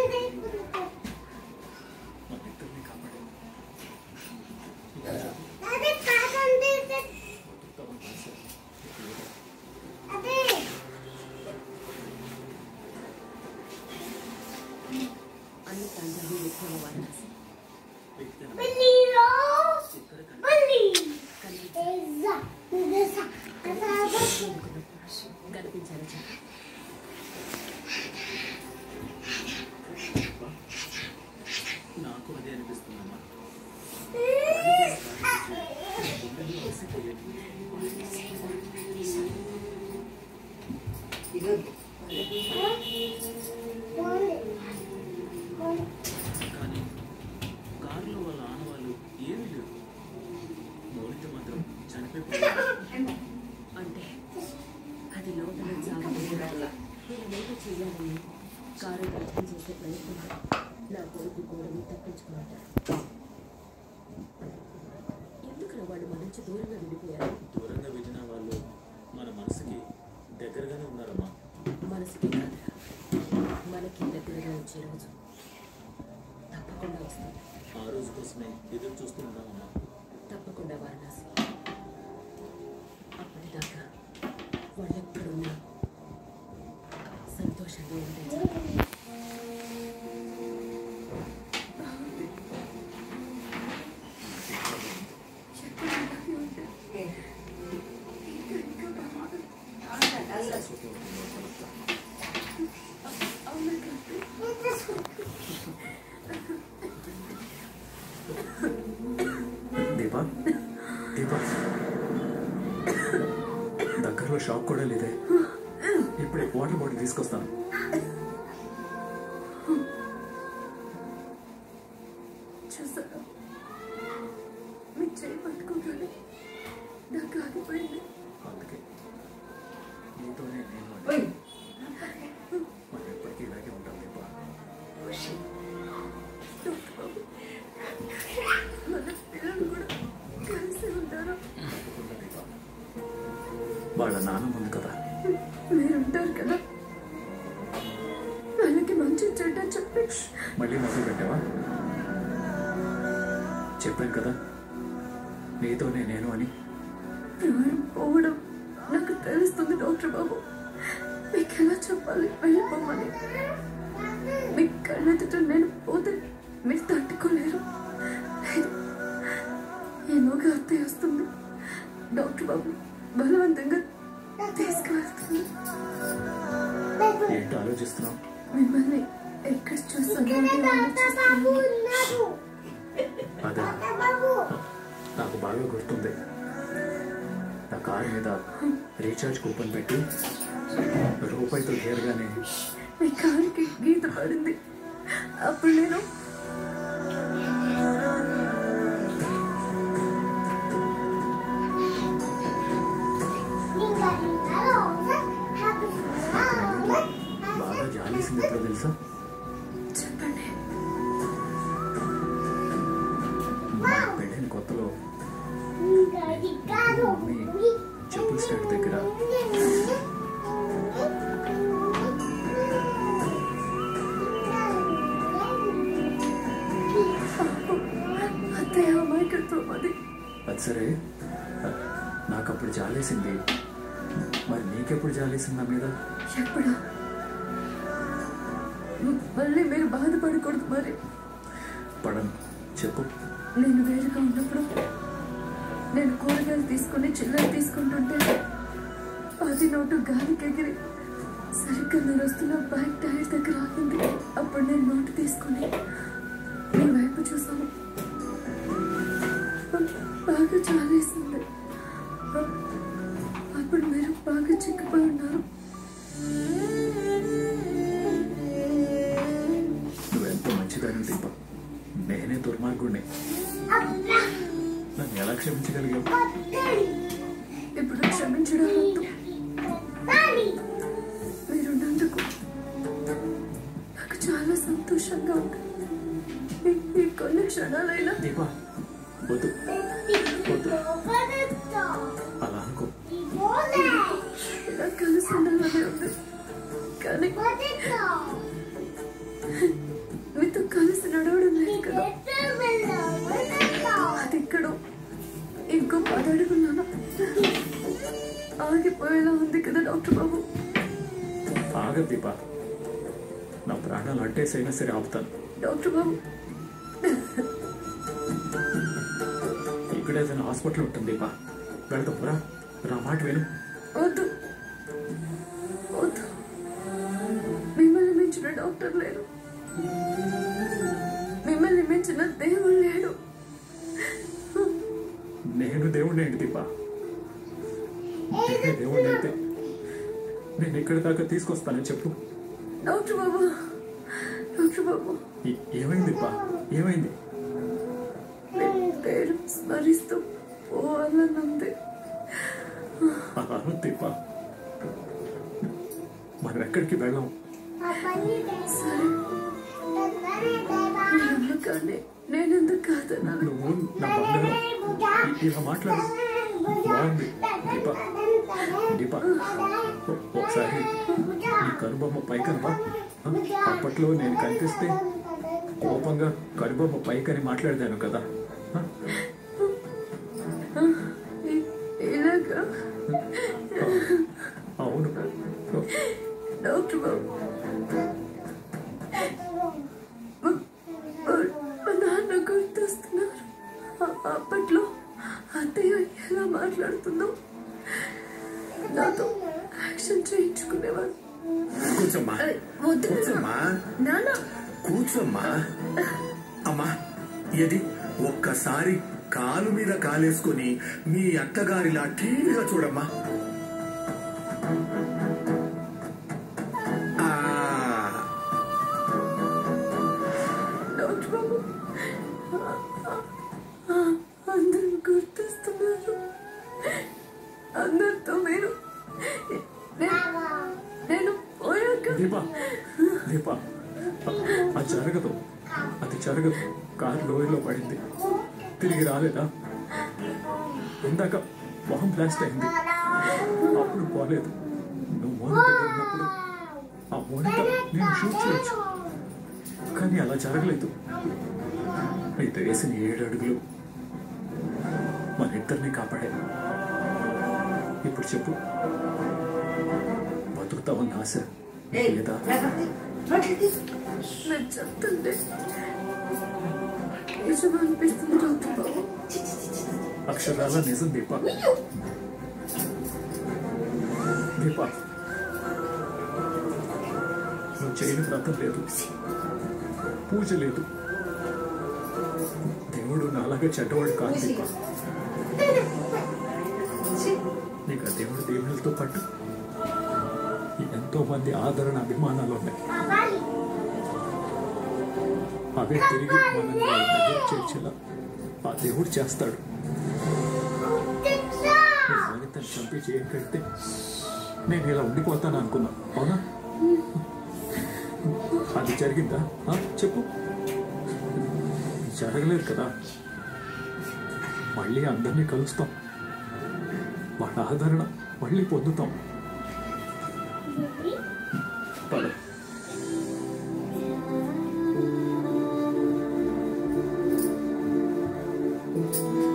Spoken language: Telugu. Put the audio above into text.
మన ఇద్దరిని కాపాడు అన్ని ప్రాంతాలు ఎక్కువ వారణాసి కనిపించారు చాలా నాకు అదే అనిపిస్తుందమ్మా కానీ కారులో వాళ్ళ ఆనవాళ్ళు ఏమీ లేవు మౌనిత మాత్రం చనిపోయిపోయింది అంటే అది లోపల చావడం నేనేదో చేయాలని కారు దర్శనం చేసే ప్రయత్నంలో నా కొడుకు గోడని తప్పించుకున్నాడు ఎందుకు వాడు మన నుంచి దూరంగా విడిపోయారు దూరంగా వెళ్ళిన వాళ్ళు మన మనసుకి దగ్గరగానే ఉన్నారమ్మా మనసుకి కాదురా మనకి దగ్గరగా వచ్చే రోజు తప్పకుండా వస్తుంది ఆ రోజు కోసమే ఎదురు చూస్తూ ఉన్నామమ్మా తప్పకుండా వారణాసి అప్పటిదాకా వాళ్ళెప్పుడున్నా సంతోషంగా ఉండేది దీపా దీపా దగ్గరలో షాప్ కూడా లేదే ఇప్పుడే వాటర్ బాటిల్ తీసుకొస్తాను చూసారా మీ చేయి పట్టుకోగానే నాకు ఆగిపోయింది అందుకే నీతోనే నేను ఓయ్. మనం ఎప్పటికీ ఇలాగే ఉంటాం దీపా డాక్టర్ బాబు మన పిల్లలు కూడా కలిసి ఉంటారు తప్పకుండా దీపా వాళ్ళ నాన్న ఉంది కదా మీరుంటారు కదా వాళ్ళకి మంచి చెడ్డ చెప్పి మళ్ళీ మొదలు పెట్టావా చెప్పాను కదా నీతోనే నేను అని ప్రాణం పోవడం నాకు తెలుస్తుంది డాక్టర్ బాబు మీకు ఎలా చెప్పాలి వెళ్ళిపోమని మీ కళ్ళెదుట నేను పోతే మీరు తట్టుకోలేరు లేదు ఏమోగా అత్తయ్య వస్తుంది డాక్టర్ బాబు బలవంతంగా తీసుకువెళ్తుంది ఏంటి ఆలోచిస్తున్నావు మిమ్మల్ని ఎక్కడ చూస్తాను అదే నాకు బాగా గుర్తుంది నా కారు మీద రీఛార్జ్ కూపన్ పెట్టి రూపాయితో చేరగానే మీ కారుకి గీత పడింది అప్పుడు నేను బాగా జాలేసింది ఎప్పుడో తెలుసా చెప్పండి మా పెళ్ళైన కొత్తలో మమ్మీ చెప్పుల స్టాండ్ దగ్గర అత్తయ్య అమాయకత్వం అది అది సరే నాకు అప్పుడు జాలేసింది మరి నీకెప్పుడు జాలేసింది నా మీద ఎప్పుడు మళ్ళీ మీరు బాధపడకూడదు మరి పడను చెప్పు నేను వేరుగా ఉన్నప్పుడు నేను కూరగాయలు తీసుకుని చిల్లర తీసుకుంటుంటే పది నోటు గాలికి ఎగిరి సరిగ్గా నేను వస్తున్న బైక్ టైర్ దగ్గర ఆగింది అప్పుడు నేను నోటు తీసుకుని మీ వైపు చూసాను బాగా చాలేసింది అప్పుడు మీరు బాగా చిక్కిపోయి ఉన్నారు నువ్వెంతో మంచిదాన్ని దీప నేనే దుర్మార్గుడిని నన్ను ఎలా క్షమించగలిగావు ఇప్పుడు క్షమించడం వద్దు మీరున్నందుకు నాకు చాలా సంతోషంగా ఉంది ఈ- ఈ కొన్ని క్షణాలైనా దీప వద్దు వద్దు అలా అనుకో ఇలా కలిసి ఉండాలని ఉంది కానీ కదా అది ఎక్కడో ఇంకో పది అడుగున్నాను ఆగిపోయేలా ఉంది కదా డాక్టర్ బాబు ఆగదు దీప నా ప్రాణాలు అడ్డేసైనా సరే ఆపుతాను డాక్టర్ బాబు ఇక్కడ ఏదైనా హాస్పిటల్ ఉంటుంది దీప వెళ్తాం రా నా మాట విను వద్దు వద్దు మిమ్మల్ని మించిన డాక్టర్ లేరు మిమ్మల్ని మించిన దేవుడు లేడు నేను దేవుడిని ఏంటి దీప నేనే దేవుడిని అయితే నేను ఇక్కడి దాకా తీసుకొస్తానని చెప్పు డాక్టర్ బాబు డాక్టర్ బాబు ఏ- ఏమైంది దీప ఏమైంది మీ పేరు స్మరిస్తూ పోవాలని ఉంది అను దీప మనం ఎక్కడికి వెళ్ళాం సరే మీరు నమ్మకాన్ని నేనెందుకు కాదన్నాను నువ్వు నా బంగారం ఇ- ఇలా మాట్లాడు బాగుంది దీప దీప ఒ- ఒకసారి నీ కనుబొమ్మ పైకనవా అప్పట్లో నేను కనిపిస్తే కోపంగా కనుబొమ్మ పైకని మాట్లాడదాను కదా ఆ? ఇ- ఇలాగా అవును డాక్టర్ బాబు మా- మా- మా నాన్న గుర్తొస్తున్నారు ఆ- అప్పట్లో అత్తయ్య ఎలా మాట్లాడుతుందో నాతో యాక్షన్ చేయించుకునేవారు కూర్చోమ్మా అరే, వద్దు నాన్న. కూర్చోమ్మా నాన్న కూర్చోమ్మా అమ్మా ఏది ఒక్కసారి కాలు మీద కాలేసుకొని మీ అత్తగారిలా టీవీగా చూడమ్మా ఆ, డాక్టర్ బాబు ఆ- అందరూ గుర్తొస్తున్నారు అందరితో మీరు నేను- నేను పోయాక దీప దీప అ- అది జరగదు అది జరగదు కారు లోయలో పడింది తిరిగి రాలేదా ఇందాక మొహం బ్లాస్ట్ అయింది అప్పుడు పోలేదు నువ్వు మోనిట దగ్గర ఉన్నప్పుడు ఆ మోనిట నేను షూట్ చేయొచ్చు కానీ అలా జరగలేదు అయితే వేసిన ఏడు అడుగులు మన ఇద్దరిని కాపాడే ఇప్పుడు చెప్పు బతుకుతావన్న ఆశ నీకు లేదా నేను చెప్తుంటే నిజం అనిపిస్తుంది డాక్టర్ బాబు అక్షరాల నిజం దీప దీప నువ్వు చేయని వ్రతం లేదు పూజ లేదు దేవుడు నాలాగా చెడ్డవాడు కాదు దీప నీకు ఆ దేవుడు దేవుళ్ళతో పాటు ఎంతో మంది ఆదరణ అభిమానాలు ఉన్నాయి అవే తిరిగి మనల్ని వాళ్ళ దగ్గర చేర్చేలా ఆ దేవుడు చేస్తాడు నీ సంగీతం చంపి చేయగలిగితే నేను ఇలా ఉండిపోతాను అనుకున్నా అవునా అది జరిగిందా ఆ, చెప్పు జరగలేదు కదా మళ్ళీ అందరినీ కలుస్తాం వాళ్ళ ఆదరణ మళ్ళీ పొందుతాం పద ఆ